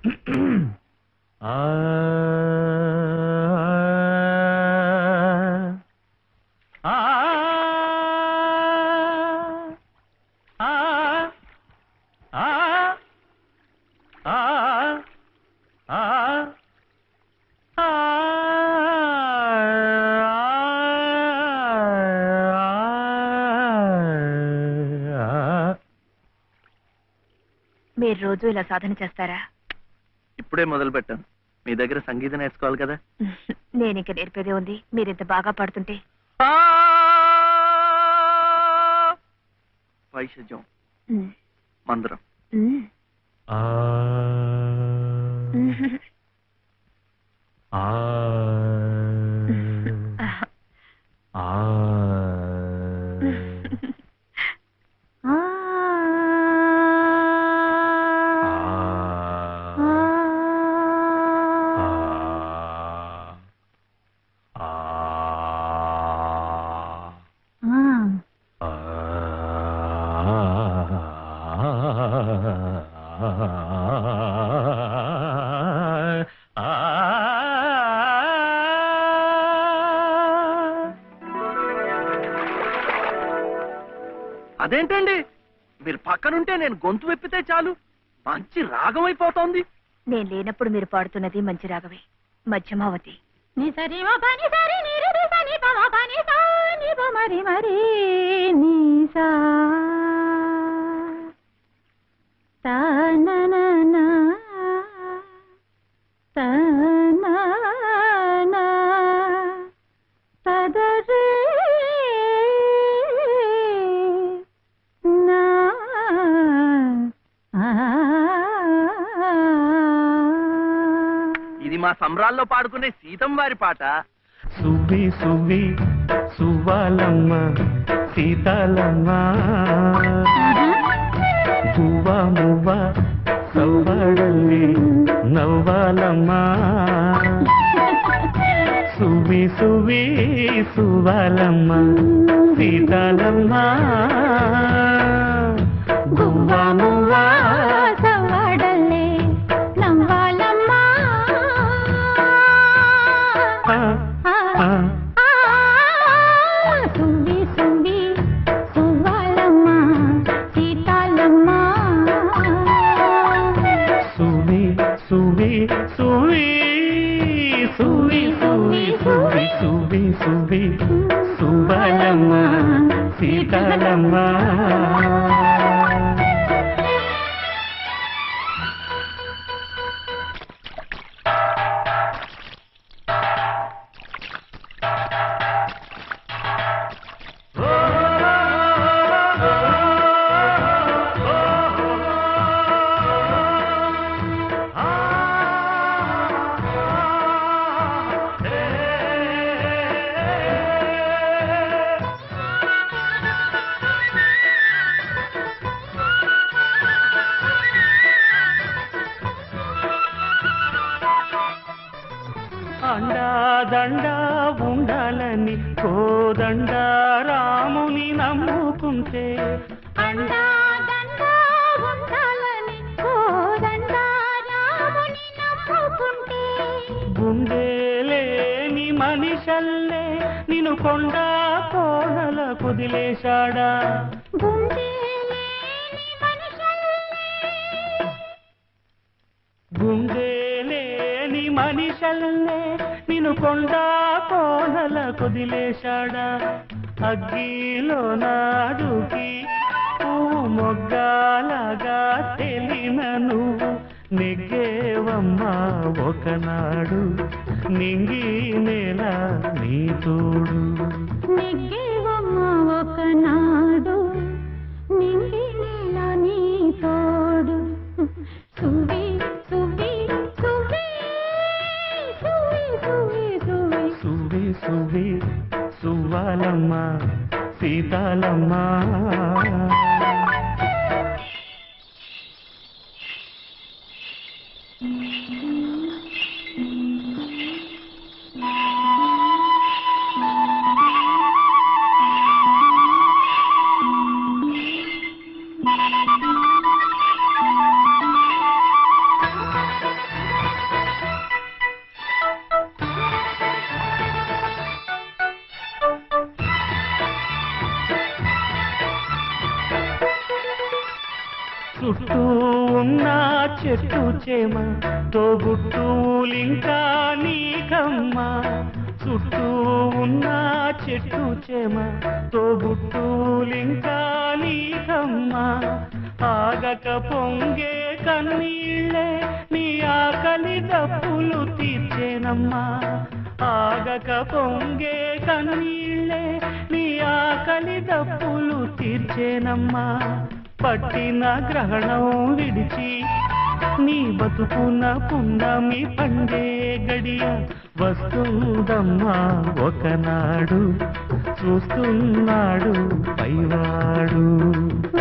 ఆ ఆ ఆ ఆ ఆ ఆ మీరు రోజు ఇలా సాధన చేస్తారా ఇప్పుడే మొదలు పెట్టాను మీ దగ్గర సంగీతం నేర్చుకోవాలి కదా నేను ఇంక నేర్పేదే ఉంది మీరు ఇంత బాగా పాడుతుంటే వైషజ్యం ఉమ్, మందరం ఉమ్, ఆ ఉమ్. ఆ ఆ ఆ. అదేంటండి మీరు పక్కనుంటే నేను గొంతు వెప్పితే చాలు మంచి రాగం అయిపోతోంది నేను లేనప్పుడు మీరు పాడుతున్నది మంచి రాగవే మధ్యమావతి ని సరి మ పని సరి ని రి రి సని ప మ పని సా ని ప మరి మరి ని సా తా నా నా నా తా నా నా పద రే నా ఆ ఇది మా సంబరాల్లో పాడుకునే సీతం వారి పాట సువ్వి సువ్వి సువ్వాలమ్మ సీతాలమ్మ గువ్వ మువ్వ సవ్వడల్లి నవ్వాలమ్మ సువ్వి సువ్వి సువ్వాలమ్మ సీతాలమ్మ గువ్వ మువ్వ సవ్వడల్లే నవ్వాలమ్మా ఆ, ఆ. ఆ, సువ్వి సువ్వి సువ్వాలమ్మ సీతాలమ్మ సువి సువి సువి సువి సువి సువి సువి సువి సుబలమ్మ సీతాలమ్మ అండా దండా ఉండాలని కోదండ రాముని నమ్ముకుంటే అండా దండా ఉండాలని కోదండా రాముని నమ్ముకుంటే గుండెలేని మనిషల్లే నిన్ను కొండ కోనల కుదిలేశాడా గుండె లేని మనుషుల్ని గుండెలేని మనిషల్లే నిన్ను కొండ కోనల కుదిలేశాడా అగ్గిలో నాడుకి పువ్వు మొగ్గాలగా తెలిన నువ్వు నెగ్గేవమ్మా ఒకనాడు నింగి నేల నీ తోడు నెగ్గేవమ్మ ఒకనాడు నింగి నేల నీ తోడు సువి సువి సువి సువి సువి సువి సువి సువి సువ్వాలమ్మ సీతాలమ్మ ఆ చుట్టూ ఉన్న చెట్టు చేమ తోబుట్టులింకా నీకమ్మ చుట్టూ ఉన్న చెట్టు చేమ తోబుట్టులింకా నీకమ్మ ఆగక పొంగే కన్నీళ్ళే నీ ఆకలి డప్పులు తీర్చేనమ్మా ఆగక పొంగే కన్నీళ్ళే నీ ఆకలి డప్పులు తీర్చేనమ్మా పట్టిన గ్రహణం విడిచి నీ బతుకున పున్నమి పండే గడియ వస్తుందమ్మా ఒకనాడు చూస్తున్నాడు పైవాడు